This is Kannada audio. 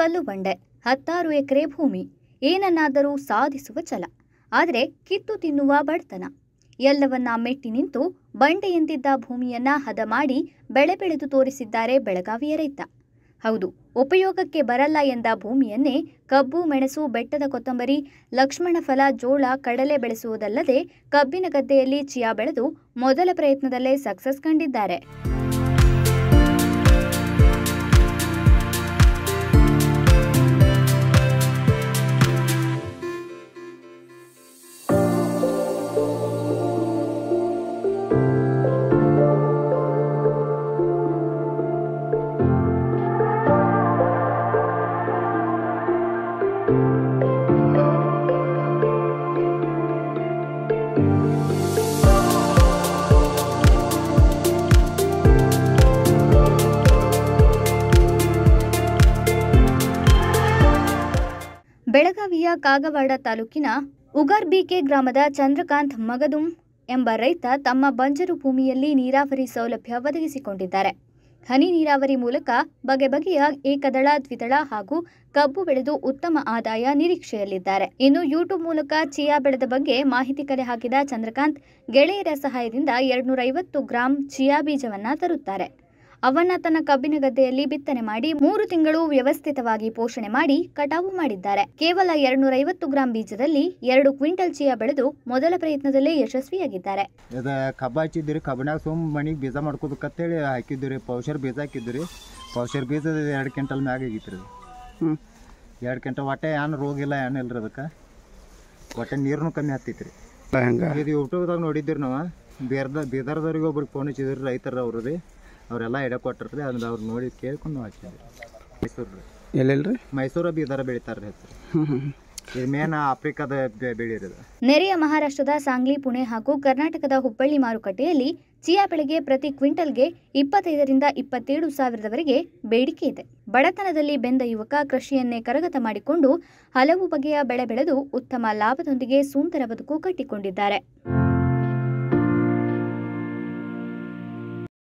ಕಲ್ಲು ಬಂಡೆ ಹತ್ತಾರು ಎಕರೆ ಭೂಮಿ ಏನನ್ನಾದರೂ ಸಾಧಿಸುವ ಛಲ ಆದರೆ ಕಿತ್ತು ತಿನ್ನುವ ಬಡತನ ಎಲ್ಲವನ್ನ ಮೆಟ್ಟಿ ನಿಂತು ಬಂಡೆಯಂತಿದ್ದ ಭೂಮಿಯನ್ನ ಹದ ಮಾಡಿ ಬೆಳೆ ಬೆಳೆದು ತೋರಿಸಿದ್ದಾರೆ ಬೆಳಗಾವಿಯ ರೈತ ಹೌದು ಉಪಯೋಗಕ್ಕೆ ಬರಲ್ಲ ಎಂದ ಭೂಮಿಯನ್ನೇ ಕಬ್ಬು ಮೆಣಸು ಬೆಟ್ಟದ ಕೊತ್ತಂಬರಿ ಲಕ್ಷ್ಮಣ ಫಲ ಜೋಳ ಕಡಲೆ ಬೆಳೆಸುವುದಲ್ಲದೆ ಕಬ್ಬಿನ ಗದ್ದೆಯಲ್ಲಿ ಚಿಯಾ ಬೆಳೆದು ಮೊದಲ ಪ್ರಯತ್ನದಲ್ಲೇ ಸಕ್ಸಸ್ ಕಂಡಿದ್ದಾರೆ ಬೆಳಗಾವಿಯ ಕಾಗವಾಡ ತಾಲೂಕಿನ ಉಗರ್ಬಿಕೆ ಗ್ರಾಮದ ಚಂದ್ರಕಾಂತ್ ಮಗದುಂ ಎಂಬ ರೈತ ತಮ್ಮ ಬಂಜರು ಭೂಮಿಯಲ್ಲಿ ನೀರಾವರಿ ಸೌಲಭ್ಯ ಒದಗಿಸಿಕೊಂಡಿದ್ದಾರೆ ಹನಿ ನೀರಾವರಿ ಮೂಲಕ ಬಗೆ ಬಗೆಯ ಏಕದಳ ದ್ವಿದಳ ಹಾಗೂ ಕಬ್ಬು ಬೆಳೆದು ಉತ್ತಮ ಆದಾಯ ನಿರೀಕ್ಷೆಯಲ್ಲಿದ್ದಾರೆ ಇನ್ನು ಯೂಟ್ಯೂಬ್ ಮೂಲಕ ಚಿಯಾ ಬೆಳೆದ ಬಗ್ಗೆ ಮಾಹಿತಿ ಕಲೆ ಹಾಕಿದ ಚಂದ್ರಕಾಂತ್ ಗೆಳೆಯರ ಸಹಾಯದಿಂದ ಎರಡ್ನೂರ ಐವತ್ತು ಗ್ರಾಂ ಚಿಯಾ ಬೀಜವನ್ನ ತರುತ್ತಾರೆ ಅವನ್ನ ತನ್ನ ಕಬ್ಬಿನ ಗದ್ದೆಯಲ್ಲಿ ಬಿತ್ತನೆ ಮಾಡಿ ಮೂರು ತಿಂಗಳು ವ್ಯವಸ್ಥಿತವಾಗಿ ಪೋಷಣೆ ಮಾಡಿ ಕಟಾವು ಮಾಡಿದ್ದಾರೆ ಕೇವಲ ಎರಡ್ನೂರ ಐವತ್ತು ಗ್ರಾಂ ಬೀಜದಲ್ಲಿ ಎರಡು ಕ್ವಿಂಟಲ್ ಚಿಯಾ ಬೆಳೆದು ಮೊದಲ ಪ್ರಯತ್ನದಲ್ಲೇ ಯಶಸ್ವಿಯಾಗಿದ್ದಾರೆ ಇದು ಕಬ್ಬು ಹಚ್ಚಿದ್ರಿ ಕಬ್ಬಿನಾಗ ಸುಮ್ ಮನಿಗೆ ಬೀಜ ಮಾಡ್ಕೋಬೇಕಂತೇಳಿ ಹಾಕಿದ್ವಿ ರೀ ಪೌಷರ್ ಬೀಜ ಹಾಕಿದ್ವಿ ರೀ ಪೌಷರ್ ಬೀಜ ಎರಡು ಕ್ವಿಂಟಲ್ ಮ್ಯಾಗ ಆಗಿತ್ತು ರೀ ಹ್ಞೂ ಎರಡು ಕ್ವಿಂಟಲ್ ಒಟ್ಟೆ ಏನು ರೋಗ ಇಲ್ಲ ಏನು ಇಲ್ಲ ರೀ ಅದಕ್ಕೆ ಒಟ್ಟೆ ನೀರ್ನು ಕಮ್ಮಿ ಹತ್ತಿತ್ತು ರೀ ಹೆಂಗೆ ಇದು ಯೂಟ್ಯೂಬ್ದಾಗ ನೋಡಿದ್ರಿ ನಾವು ಬೇರ್ದ ಬೀದರ್ದವ್ರಿಗೆ ಒಬ್ರಿಗೆ ಫೋನ್ ಹಚ್ಚಿದ್ರಿ ರೈತರ ಅವರು ರೀ ಅವರೆಲ್ಲ ಐಡಿಯಾ ಕೊಟ್ಟರು ರೀ ಅದನ್ನ ಅವ್ರು ನೋಡಿ ಕೇಳ್ಕೊಂಡು ನಾವು ಹಚ್ಚಿದ್ರಿ ಮೈಸೂರು ರೀ ಎಲ್ಲೆಲ್ಲ ರೀ ಮೈಸೂರು ಬೀದರ ಬೆಳಿತಾರೆ ರೀ ಹೆಸರು ಹ್ಞೂ ಹ್ಞೂ ಇದು ಮೇನ್ ಆಫ್ರಿಕಾದ ಬೆ- ಬೆಳೆ ರೀ ಇದು ನೆರೆಯ ಮಹಾರಾಷ್ಟ್ರದ ಸಾಂಗ್ಲಿ ಪುಣೆ ಹಾಗೂ ಕರ್ನಾಟಕದ ಹುಬ್ಬಳ್ಳಿ ಮಾರುಕಟ್ಟೆಯಲ್ಲಿ ಚಿಯಾ ಬೆಳೆಗೆ ಪ್ರತಿ ಕ್ವಿಂಟಲ್ಗೆ ಇಪ್ಪತ್ತೈದರಿಂದ ಇಪ್ಪತ್ತೇಳು ಸಾವಿರದವರೆಗೆ ಬೇಡಿಕೆ ಇದೆ ಬಡತನದಲ್ಲಿ ಬೆಂದ ಯುವಕ ಕೃಷಿಯನ್ನೇ ಕರಗತ ಮಾಡಿಕೊಂಡು ಹಲವು ಬಗೆಯ ಬೆಳೆ ಬೆಳೆದು ಉತ್ತಮ ಲಾಭದೊಂದಿಗೆ ಸುಂದರ ಬದುಕು ಕಟ್ಟಿಕೊಂಡಿದ್ದಾರೆ